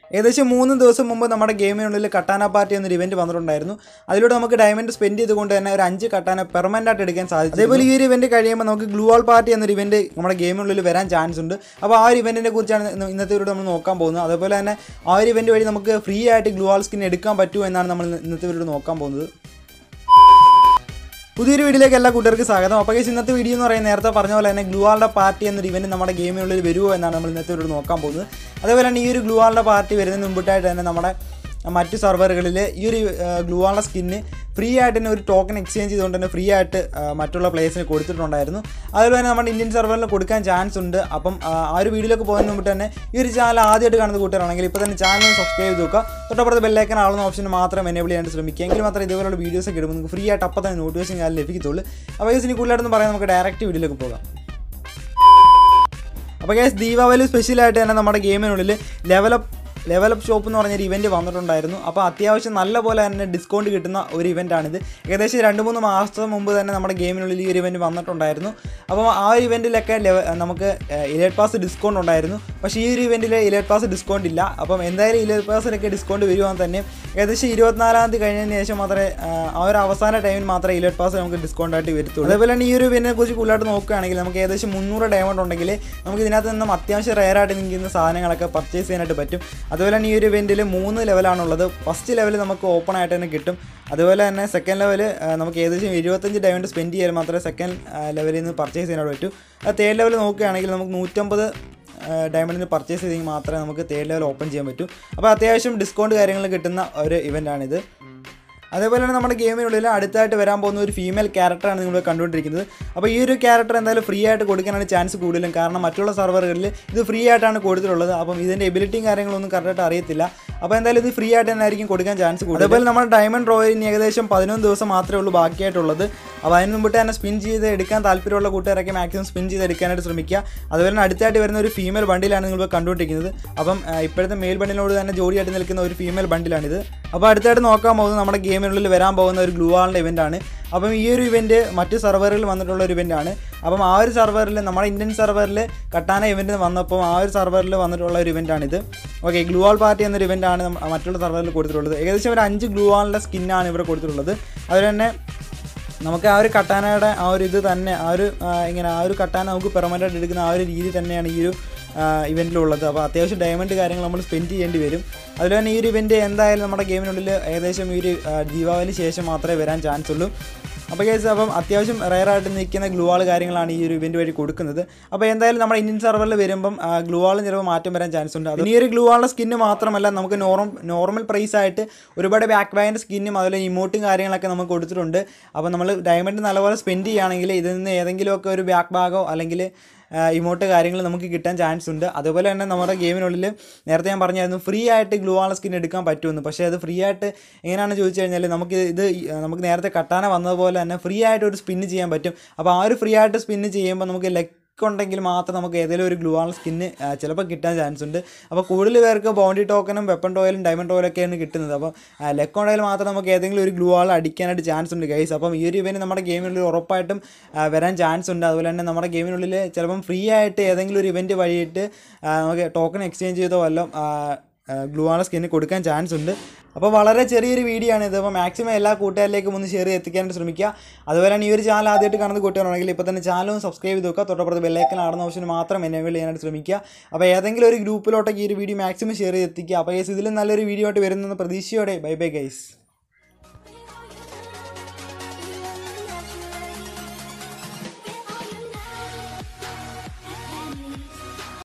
ഏകദേശം മൂന്ന് ദിവസം മുമ്പ് നമ്മുടെ ഗെയിമിനുള്ളിൽ കട്ടാന പാർട്ടി എന്നൊരു ഇവന്റ് വന്നിട്ടുണ്ടായിരുന്നു അതിലൂടെ നമുക്ക് ഡയമണ്ട് സ്പെൻഡ് ചെയ്തുകൊണ്ട് തന്നെ ഒരു അഞ്ച് കട്ടാന പെർമനന്റ് ആയിട്ട് എടുക്കാൻ സാധിക്കും അതേപോലെ ഈ ഒരു ഇവന്റ് കഴിയുമ്പോൾ നമുക്ക് ഗ്ലൂ വാൾ പാർട്ടി എന്നൊരു ഇവന്റ് നമ്മുടെ ഗെയിമിനുള്ളിൽ വരാൻ ചാൻസ് ഉണ്ട് അപ്പോൾ ആ ഒരു ഇവന്റിനെ കുറിച്ചാണ് ഇന്ന് ഇന്നത്തെ വീഡിയോ നമ്മൾ നോക്കാൻ പോകുന്നത് അതേപോലെ തന്നെ ആ ഒരു ഇവന്റ് വഴി നമുക്ക് ഫ്രീ ആയിട്ട് ഗ്ലൂ വാൾ സ്കിൻ എടുക്കാൻ പറ്റുമോ എന്നാണ് നമ്മൾ ഇന്ന് ഇന്നത്തെ വീഡിയോ നോക്കാൻ പോകുന്നത് പുതിയൊരു വീഡിയോയിലേക്ക് എല്ലാ കൂട്ടുകാർക്ക് സ്വാഗതം അപ്പോൾ guys, ഇന്നത്തെ വീഡിയോ എന്ന് പറയുന്നത് നേരത്തെ പറഞ്ഞ പോലെ തന്നെ ഗ്ലൂവാളുടെ പാർട്ടി എന്നൊരു ഇവന്റ് നമ്മുടെ ഗെയിമിനുള്ളിൽ വരുമോ എന്നാണ് നമ്മൾ ഇന്നത്തെ വീഡിയോ നോക്കാൻ പോകുന്നത് അതേപോലെ തന്നെ ഈ ഒരു ഗ്ലൂവാളുടെ പാർട്ടി വരുന്നതിന് മുമ്പിട്ടായിട്ട് തന്നെ നമ്മുടെ മറ്റ് സെർവറുകളിൽ ഈ ഒരു ഗ്ലൂവാളുടെ സ്കിന്ന് ഫ്രീ ആയിട്ട് തന്നെ ഒരു ടോക്കൺ എക്സ്ചേഞ്ച് ചെയ്തുകൊണ്ട് തന്നെ ഫ്രീ ആയിട്ട് ആ, മറ്റുള്ള പ്ലേസിന് കൊടുത്തിട്ടുണ്ടായിരുന്നു അതുപോലെ തന്നെ നമ്മുടെ ഇന്ത്യൻ സെർവറിൽ കൊടുക്കാൻ ചാൻസ് ഉണ്ട് അപ്പം ആ ആ ഒരു വീഡിയോയിലേക്ക് പോകുന്നതിന് മുമ്പ് തന്നെ ഈ ഒരു ചാനൽ ആദ്യമായിട്ട് കാണുന്ന കൂട്ടുകാരാണെങ്കിൽ ഇപ്പോൾ തന്നെ ചാനൽ സബ്സ്ക്രൈബ് ചെയ്ത് നോക്കുക തൊട്ടപ്പുറത്ത് ബെല്ലൈക്കൻ ആളുന്ന ഓപ്ഷൻ മാത്രം എനേബിൾ ചെയ്യാൻ ശ്രമിക്കുക എങ്കിൽ മാത്രമേ ഇതുപോലുള്ള വീഡിയോസ് ഒക്കെ ഇടുമ്പോൾ നിങ്ങൾക്ക് ഫ്രീ ആയിട്ട് അപ്പം തന്നെ നോട്ടിഫിക്കേഷൻ കാലം ലഭിക്കത്തുള്ളൂ അപ്പോൾ guys, ഇനി കൂടുതലായിട്ടൊന്നും പറയാൻ നമുക്ക് ഡയറക്റ്റ് വീഡിയോയിലേക്ക് പോകാം അപ്പോൾ ഗ്യാസ് ദീപാവലി സ്പെഷ്യലായിട്ട് തന്നെ നമ്മുടെ ഗെയിമിനുള്ളിൽ ലെവലപ്പ് ലെവലപ്പ് ഷോപ്പ് എന്ന് പറഞ്ഞൊരു ഇവൻറ്റ് വന്നിട്ടുണ്ടായിരുന്നു അപ്പോൾ അത്യാവശ്യം നല്ല പോലെ തന്നെ ഡിസ്കൗണ്ട് കിട്ടുന്ന ഒരു ഇവൻ്റാണിത് ഏകദേശം രണ്ട് മൂന്ന് മാസം മുമ്പ് തന്നെ നമ്മുടെ ഗെയിമിനുള്ളിൽ ഈ ഒരു ഇവൻറ്റ് വന്നിട്ടുണ്ടായിരുന്നു അപ്പോൾ ആ ഒരു ഇവൻറ്റിലൊക്കെ ലെവ നമുക്ക് ഇലേറ്റ് പാസ് ഡിസ്കൗണ്ട് ഉണ്ടായിരുന്നു പക്ഷേ ഈ ഒരു ഇവൻറ്റിൽ ഇലേറ്റ് പാസ് ഡിസ്കൗണ്ട് ഇല്ല അപ്പം എന്തായാലും ഇലേറ്റ് പാസിലൊക്കെ ഡിസ്കൗണ്ട് വരുവാൻ തന്നെ ഏകദേശം ഇരുപത്തിനാലാം തീയതി കഴിഞ്ഞതിന് ശേഷം മാത്രമേ ആ, ആ ഒരു അവസാന ടൈമിൽ മാത്രമേ ഇലേറ്റ് പാസ് നമുക്ക് ഡിസ്കൗണ്ട് ആയിട്ട് വരത്തുള്ളൂ അതേപോലെ തന്നെ ഈ ഒരു ഇവൻറ്റിനെ കുറിച്ച് കൂടുതലായിട്ട് നോക്കുകയാണെങ്കിൽ നമുക്ക് ഏകദേശം മുന്നൂറ് ഡയമണ്ട് ഉണ്ടെങ്കിൽ നമുക്ക് ഇതിനകത്ത് നിന്നും അത്യാവശ്യം റെയർ ആയിട്ട് നിൽക്കുന്ന സാധനങ്ങളൊക്കെ പർച്ചേസ് ചെയ്യാനായിട്ട് പറ്റും അതുപോലെ തന്നെ ഈ ഒരു ഇവൻറ്റിൽ മൂന്ന് ലെവലാണുള്ളത് ഫസ്റ്റ് ലെവൽ നമുക്ക് ഓപ്പൺ ആയിട്ട് തന്നെ കിട്ടും അതുപോലെ തന്നെ സെക്കൻഡ് ലെവൽ നമുക്ക് ഏകദേശം എഴുപത്തഞ്ച് ഡയമണ്ട് സ്പെൻഡ് ചെയ്യാൻ മാത്രമേ സെക്കൻഡ് ലെവലിൽ നിന്ന് പർച്ചേസ് ചെയ്യാനായിട്ട് പറ്റൂ ആ തേർഡ് ലെവൽ നോക്കുകയാണെങ്കിൽ നമുക്ക് നൂറ്റമ്പത് ഡയമണ്ടിന് പർച്ചേസ് ചെയ്തെങ്കിൽ മാത്രമേ നമുക്ക് തേർഡ് ലെവൽ ഓപ്പൺ ചെയ്യാൻ പറ്റൂ അപ്പോൾ അത്യാവശ്യം ഡിസ്കൗണ്ട് കാര്യങ്ങൾ കിട്ടുന്ന ഒരു ഇവൻ്റാണിത് അതേപോലെ തന്നെ നമ്മുടെ ഗെയിമിനുള്ളിൽ അടുത്തായിട്ട് വരാൻ പോകുന്ന ഒരു ഫീമെയിൽ ക്യാരക്ടറാണ് നിങ്ങൾ കണ്ടുകൊണ്ടിരിക്കുന്നത് അപ്പോൾ ഈ ഒരു ക്യാരക്ടർ എന്തായാലും ഫ്രീ ആയിട്ട് കൊടുക്കാനാണ് ചാൻസ് കൂടുതലും കാരണം മറ്റുള്ള സെർവറുകളിൽ ഇത് ഫ്രീ ആയിട്ടാണ് കൊടുത്തിട്ടുള്ളത് അപ്പം ഇതിൻ്റെ എബിലിറ്റിയും കാര്യങ്ങളൊന്നും കറക്റ്റായിട്ട് അറിയത്തില്ല അപ്പോൾ എന്തായാലും ഇത് ഫ്രീ ആയിട്ട് തന്നെ ആയിരിക്കും കൊടുക്കാൻ ചാൻസ് കൂടുതൽ അതേപോലെ നമ്മുടെ ഡയമണ്ട് റോയലിന് ഏകദേശം പതിനൊന്ന് ദിവസം മാത്രമേ ഉള്ളൂ ബാക്കിയായിട്ടുള്ളത് അപ്പോൾ അതിന് മുമ്പിട്ട് തന്നെ സ്പിൻ ചെയ്ത് എടുക്കാൻ താല്പര്യമുള്ള കൂട്ടുകാരൊക്കെ മാക്സിമം സ്പിൻ ചെയ്ത് എടുക്കാനായിട്ട് ശ്രമിക്കുക അതുപോലെ തന്നെ അടുത്തായിട്ട് വരുന്ന ഒരു ഫീമെയിൽ ബണ്ടിലാണ് നിങ്ങൾ കണ്ടുകൊണ്ടിരിക്കുന്നത് അപ്പം ആ, ഇപ്പോഴത്തെ മെയിൽ ബണ്ടിനോട് തന്നെ ജോഡിയായിട്ട് നിൽക്കുന്ന ഒരു ഫീമെയിൽ ബണ്ടിലാണിത് അപ്പോൾ അടുത്തായിട്ട് നോക്കാൻ പോകുന്നത് നമ്മുടെ ഗെയിമിനുള്ളിൽ വരാൻ പോകുന്ന ഒരു ഗ്ലൂ വാളിൻ്റെ ഇവൻ്റാണ് അപ്പം ഈ ഒരു ഇവൻറ്റ് മറ്റ് സെർവറിൽ വന്നിട്ടുള്ള ഒരു ഇവൻ്റാണ് അപ്പം ആ ഒരു സെർവറിൽ നമ്മുടെ ഇന്ത്യൻ സെർവറിൽ കട്ടാന ഇവൻറ്റ് വന്നപ്പോൾ ആ ഒരു സെർവറിൽ വന്നിട്ടുള്ള ഒരു ഇവൻ്റാണിത് ഓക്കെ ഗ്ലൂ വാൾ പാർട്ടി എന്നൊരു ഇവൻ്റാണ് നമ്മ- മറ്റുള്ള സെർവറിൽ കൊടുത്തിട്ടുള്ളത് ഏകദേശം ഒരു അഞ്ച് ഗ്ലൂ വാളിൻ്റെ സ്കിന്നാണ് ഇവിടെ കൊടുത്തിട്ടുള്ളത് അതുപോലെ തന്നെ നമുക്ക് ആ ഒരു കട്ടാനയുടെ ആ ഒരു ഇത് തന്നെ ആ ഒരു ആ, ഇങ്ങനെ ആ ഒരു കട്ടാന നമുക്ക് പെർമനൻ്റ് ആയിട്ട് എടുക്കുന്ന ആ ഒരു രീതി തന്നെയാണ് ഈ ഒരു ഇവൻറ്റിലുള്ളത് അപ്പോൾ അത്യാവശ്യം ഡയമണ്ട് കാര്യങ്ങൾ നമ്മൾ സ്പെൻഡ് ചെയ്യേണ്ടി വരും അതുപോലെ തന്നെ ഈ ഒരു ഇവൻറ്റ് എന്തായാലും നമ്മുടെ ഗെയിമിനുള്ളിൽ ഏകദേശം ഈ ഒരു ആ, ദീപാവലി ശേഷം മാത്രമേ വരാൻ ചാൻസ് ഉള്ളൂ അപ്പോൾ കേസ് അപ്പം അത്യാവശ്യം റയറായിട്ട് നിൽക്കുന്ന ഗ്ലൂവാൾ കാര്യങ്ങളാണ് ഈ ഒരു ഇവൻറ്റ് വഴി കൊടുക്കുന്നത് അപ്പോൾ എന്തായാലും നമ്മുടെ ഇന്ത്യൻ സെർവറിൽ വരുമ്പം ഗ്ലൂവാളും ചിലപ്പോൾ മാറ്റം വരാൻ ചാൻസ് ഉണ്ട് അത് ഈ ഒരു ഗ്ലൂവാളുടെ സ്കിന്ന് മാത്രമല്ല നമുക്ക് നോർമൽ നോർമൽ പ്രൈസ് ആയിട്ട് ഒരുപാട് ബാക്ക് ബാഗിൻ്റെ സ്കിന്നും അതുപോലെ ഇമോട്ടും കാര്യങ്ങളൊക്കെ നമുക്ക് കൊടുത്തിട്ടുണ്ട് അപ്പോൾ നമ്മൾ ഡയമണ്ട് നല്ലപോലെ സ്പെൻഡ് ചെയ്യുകയാണെങ്കിൽ ഇതിൽ നിന്ന് ഏതെങ്കിലുമൊക്കെ ഒരു ബാക്ക് ബാഗോ അല്ലെങ്കിൽ ഇമോട്ട് കാര്യങ്ങൾ നമുക്ക് കിട്ടാൻ ചാൻസ് ഉണ്ട് അതുപോലെ തന്നെ നമ്മുടെ ഗെയിമിനുള്ളിൽ നേരത്തെ ഞാൻ പറഞ്ഞായിരുന്നു ഫ്രീ ആയിട്ട് ഗ്ലൂ ആള സ്കിൻ എടുക്കാൻ പറ്റുമെന്ന് പക്ഷേ അത് ഫ്രീ ആയിട്ട് എങ്ങനെയാണെന്ന് ചോദിച്ചു കഴിഞ്ഞാൽ നമുക്ക് ഇത് ഈ, ആ, നമുക്ക് നേരത്തെ കട്ടാന വന്നതുപോലെ തന്നെ ഫ്രീ ആയിട്ട് ഒരു സ്പിന്ന് ചെയ്യാൻ പറ്റും അപ്പോൾ ആ ഒരു ഫ്രീ ആയിട്ട് സ്പിന്ന് ചെയ്യുമ്പോൾ നമുക്ക് ലെക്ക് ഉണ്ടെങ്കിൽ മാത്രം നമുക്ക് ഏതെങ്കിലും ഒരു ഗ്ലൂ ആൾ സ്കിന്ന് ചിലപ്പോൾ കിട്ടാൻ ചാൻസ് ഉണ്ട് അപ്പോൾ കൂടുതൽ പേർക്ക് ബൗണ്ടി ടോക്കനും വെപ്പൺ ടോയിലും ഡയമണ്ട് ടോയിലൊക്കെയാണ് കിട്ടുന്നത് അപ്പോൾ ലെക്ക് ഉണ്ടെങ്കിൽ മാത്രം നമുക്ക് ഏതെങ്കിലും ഒരു ഗ്ലൂ ആൾ അടിക്കാനായിട്ട് ചാൻസ് ഉണ്ട് ഗൈസ് അപ്പം ഈ ഒരു ഇവന് നമ്മുടെ ഗെയിമിനുള്ളിൽ ഉറപ്പായിട്ടും ആ, വരാൻ ചാൻസ് ഉണ്ട് അതുപോലെ തന്നെ നമ്മുടെ ഗെയിമിനുള്ളിൽ ചിലപ്പം ഫ്രീ ആയിട്ട് ഏതെങ്കിലും ഒരു ഇവൻറ്റ് വഴിയിട്ട് ആ, നമുക്ക് ടോക്കൺ എക്സ്ചേഞ്ച് ചെയ്തോ വല്ലതും ഗ്ലൂ ആൾ സ്കിന്ന് കൊടുക്കാൻ ചാൻസ് ഉണ്ട് അപ്പോൾ വളരെ ചെറിയൊരു വീഡിയോ ആണ് ഇത് അപ്പോൾ മാക്സിമം എല്ലാ കൂട്ടുകാരിലേക്കും ഒന്ന് ഷെയർ ചെയ്ത് എത്തിക്കാനായിട്ട് ശ്രമിക്കുക അതുപോലെ തന്നെ ഈ ഒരു ചാനൽ ആദ്യമായിട്ട് കാണുന്ന കൂട്ടുകാരാണെങ്കിൽ ഇപ്പോൾ തന്നെ ചാനലും സബ്സ്ക്രൈബ് ചെയ്ത് വെക്കുക തൊട്ടപ്പുറത്ത് ബെല്ലൈക്കൻ ആടുന്ന ഓപ്ഷൻ മാത്രം എനേബിൾ ചെയ്യാനായിട്ട് ശ്രമിക്കുക അപ്പോൾ ഏതെങ്കിലും ഒരു ഗ്രൂപ്പിലോട്ടൊക്കെ ഈ ഒരു വീഡിയോ മാക്സിമം ഷെയർ ചെയ്ത് എത്തിക്കുക അപ്പോൾ ഗൈസ് ഇതിലും നല്ലൊരു വീഡിയോ ആയിട്ട് വരുന്ന പ്രതീക്ഷയോടെ ബൈ ബൈ ഗൈസ്